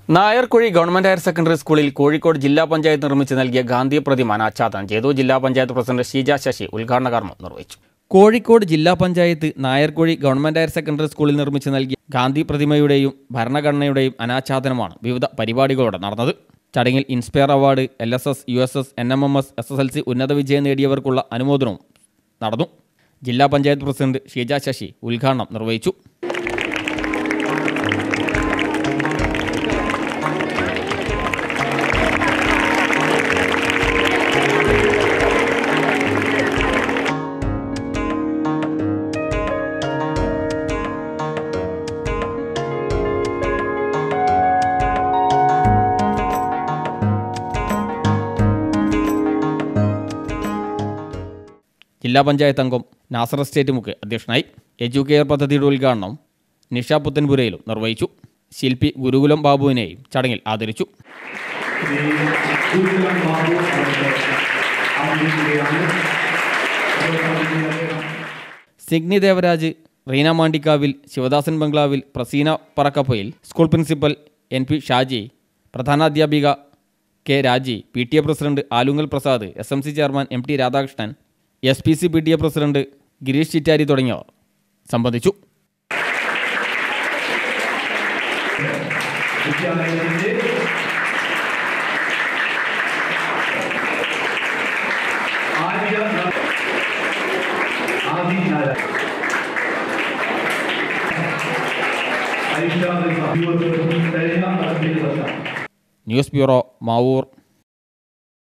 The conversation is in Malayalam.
നായർക്കുഴി ഗവൺമെന്റ് ഹയർ സെക്കൻഡറി സ്കൂളിൽ കോഴിക്കോട് ജില്ലാ പഞ്ചായത്ത് നിർമ്മിച്ച് നൽകിയ ഗാന്ധി പ്രതിമ അനാച്ഛാദനം ചെയ്തു ജില്ലാ പഞ്ചായത്ത് പ്രസിഡന്റ് ഷീജ ശശി ഉദ്ഘാടന കർമ്മം നിർവഹിച്ചു കോഴിക്കോട് ജില്ലാ panchayat Nayarkuzhi government higher secondary സ്കൂളിൽ നിർമ്മിച്ച് നൽകിയ ഗാന്ധി പ്രതിമയുടെയും ഭരണഘടനയുടെയും അനാച്ഛാദനമാണ് വിവിധ പരിപാടികളോടെ നടന്നത് ചടങ്ങിൽ inspire award L S S U S S N M M S S S L C ഉന്നത വിജയം നേടിയവർക്കുള്ള അനുമോദനവും നടന്നു ജില്ലാ പഞ്ചായത്ത് പ്രസിഡന്റ് ഷീജ ശശി ഉദ്ഘാടനം നിർവഹിച്ചു ജില്ലാ പഞ്ചായത്ത് അംഗം നാസർ എസ്റ്റേറ്റ് മുക്ക് അധ്യക്ഷനായി എജു കെയർ പദ്ധതിയുടെ ഉദ്ഘാടനം നിഷ പുത്തൻപുരയിലും നിർവഹിച്ചു ശില്പി ഗുരുകുലം ബാബുവിനെയും ചടങ്ങിൽ ആദരിച്ചു ശ്രീ ഗുരുകുലം ബാബു അവരുടെ ആദരിക്കുകയാണ് അതോടൊപ്പം അദ്ദേഹം സിഗ്നി ദേവരാജ് റീന മാണ്ടിക്കാവിൽ ശിവദാസൻ ബംഗ്ലാവിൽ പ്രസീന പറക്കപ്പയിൽ school principal N P Shaji പ്രധാനാധ്യാപിക K Raji P T A president Alungal Prasad S M C chairman M T Radhakrishnan S P C P T A president Girish Chittari തുടങ്ങിയവർ സംബന്ധിച്ചു വിദ്യാലയത്തിന്റെ ആദ്യ ആദിനായ ഐഷാദ് അഭിവർത്തനം കഴിഞ്ഞ അഭിവർത്തനം ന്യൂസ് ബ്യൂറോ മാവൂർ